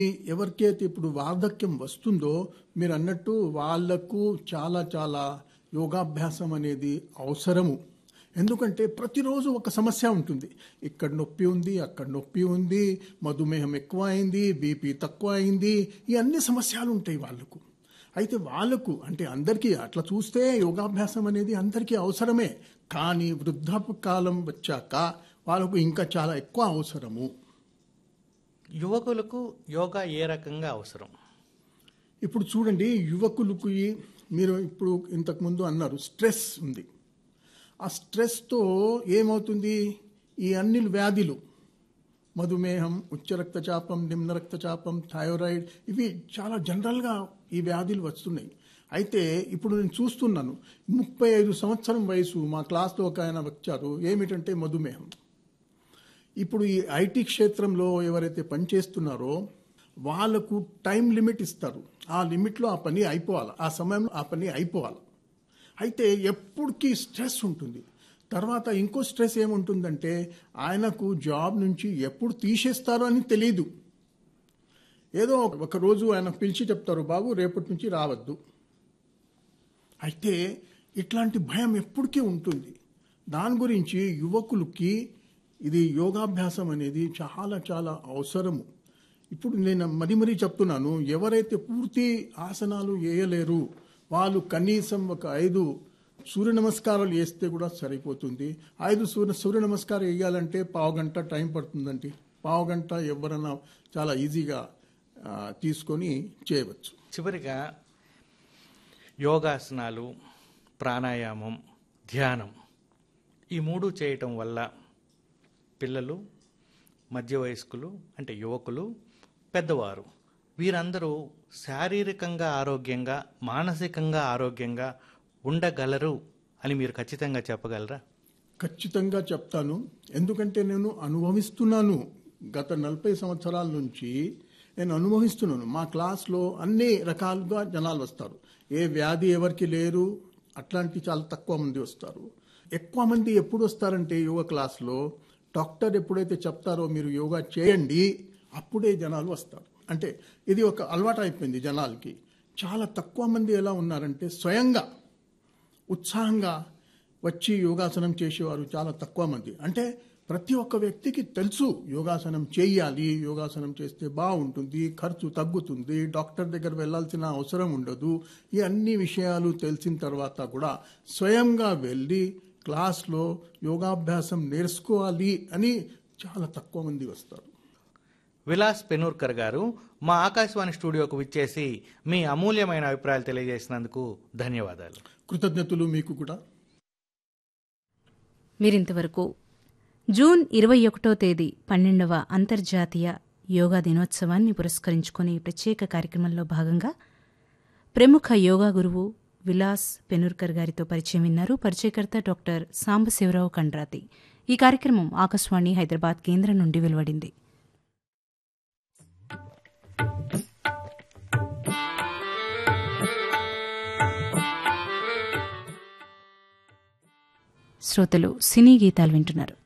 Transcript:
ఎవరికైతే ఇప్పుడు వార్ధక్యం వస్తుందో మీరు అన్నట్టు వాళ్లకు చాలా చాలా యోగాభ్యాసం అనేది అవసరము ఎందుకంటే ప్రతిరోజు ఒక సమస్య ఉంటుంది ఇక్కడ నొప్పి ఉంది అక్కడ నొప్పి ఉంది మధుమేహం ఎక్కువ అయింది బీపీ తక్కువ అయింది ఈ అన్ని సమస్యలు ఉంటాయి వాళ్ళకు అయితే వాళ్ళకు అంటే అందరికీ అట్లా చూస్తే యోగాభ్యాసం అనేది అందరికీ అవసరమే కానీ వృద్ధాప్య కాలం వచ్చాక వాళ్ళకు ఇంకా చాలా ఎక్కువ అవసరము యువకులకు యోగా ఏ రకంగా అవసరం ఇప్పుడు చూడండి యువకులకు ఈ- మీరు ఇప్పుడు ఇంతకుముందు అన్నారు స్ట్రెస్ ఉంది ఆ స్ట్రెస్తో ఏమవుతుంది ఈ అన్ని వ్యాధులు మధుమేహం ఉచ్చ రక్తచాపం నిమ్న రక్తచాపం థైరాయిడ్ ఇవి చాలా జనరల్గా ఈ వ్యాధులు వస్తున్నాయి అయితే ఇప్పుడు నేను చూస్తున్నాను ముప్పై ఐదు సంవత్సరం వయసు మా క్లాస్లో ఒక ఆయన వచ్చారు ఏమిటంటే మధుమేహం ఇప్పుడు ఈ ఐటీ క్షేత్రంలో ఎవరైతే పనిచేస్తున్నారో వాళ్ళకు టైం లిమిట్ ఇస్తారు ఆ లిమిట్లో ఆ పని అయిపోవాలి ఆ సమయంలో ఆ పని అయిపోవాలి అయితే ఎప్పటికీ స్ట్రెస్ ఉంటుంది తర్వాత ఇంకో స్ట్రెస్ ఏముంటుందంటే ఆయనకు జాబ్ నుంచి ఎప్పుడు తీసేస్తారో అని తెలియదు ఏదో ఒక రోజు ఆయన పిలిచి చెప్తారు బాబు రేపటి నుంచి రావద్దు అయితే ఇట్లాంటి భయం ఎప్పటికీ ఉంటుంది దాని గురించి యువకులకి ఇది యోగాభ్యాసం అనేది చాలా చాలా అవసరము ఇప్పుడు నేను మరీ మరీ చెప్తున్నాను ఎవరైతే పూర్తి ఆసనాలు వేయలేరు వాళ్ళు కనీసం ఒక ఐదు సూర్య నమస్కారాలు వేస్తే కూడా సరిపోతుంది ఐదు సూర్య సూర్య నమస్కారం వేయాలంటే పావు గంట టైం పడుతుందండి పావు గంట ఎవరైనా చాలా ఈజీగా ఆ, తీసుకొని చేయవచ్చు చివరిగా యోగాసనాలు ప్రాణాయామం ధ్యానం ఈ మూడు చేయటం వల్ల పిల్లలు మధ్య వయస్కులు అంటే యువకులు పెద్దవారు వీరందరూ శారీరకంగా ఆరోగ్యంగా మానసికంగా ఆరోగ్యంగా ఉండగలరు అని మీరు ఖచ్చితంగా చెప్పగలరా ఖచ్చితంగా చెప్తాను ఎందుకంటే నేను అనుభవిస్తున్నాను గత నలభై సంవత్సరాల నుంచి నేను అనుభవిస్తున్నాను మా క్లాస్లో అన్ని రకాలుగా జనాలు వస్తారు ఏ వ్యాధి ఎవరికి లేరు అట్లాంటి చాలా తక్కువ మంది వస్తారు ఎక్కువ మంది ఎప్పుడు వస్తారంటే యోగా క్లాస్లో డాక్టర్ ఎప్పుడైతే చెప్తారో మీరు యోగా చేయండి అప్పుడే జనాలు వస్తారు అంటే ఇది ఒక అలవాటు అయిపోయింది జనాలకి చాలా తక్కువ మంది ఎలా ఉన్నారంటే స్వయంగా ఉత్సాహంగా వచ్చి యోగాసనం చేసేవారు చాలా తక్కువ మంది అంటే ప్రతి ఒక్క వ్యక్తికి తెలుసు యోగాసనం చేయాలి యోగాసనం చేస్తే బాగుంటుంది ఖర్చు తగ్గుతుంది డాక్టర్ దగ్గర వెళ్ళాల్సిన అవసరం ఉండదు ఈ అన్ని విషయాలు తెలిసిన తర్వాత కూడా స్వయంగా వెళ్ళి క్లాస్లో యోగాభ్యాసం నేర్చుకోవాలి అని చాలా తక్కువ మంది వస్తారు విలాస్ పెనూర్కర్ గారు మా ఆకాశవాణి స్టూడియోకు విచ్చేసి మీ అమూల్యమైన అభిప్రాయాలు తెలియజేసినందుకు ధన్యవాదాలు కృతజ్ఞతలు మీకు కూడా మీరింతవరకు జూన్ ఇరవై ఒకటో తేదీ పన్నెండవ అంతర్జాతీయ యోగా దినోత్సవాన్ని పురస్కరించుకుని ప్రత్యేక కార్యక్రమంలో భాగంగా ప్రముఖ యోగా గురువు విలాస్ పెనుర్కర్ గారితో పరిచయం విన్నారు పరిచయకర్త డాక్టర్ సాంబశివరావు కండ్రాతి ఈ కార్యక్రమం ఆకాశవాణి హైదరాబాద్ కేంద్రం నుండి వెలువడింది శ్రోతలు సినీ గీతాలు వింటున్నారు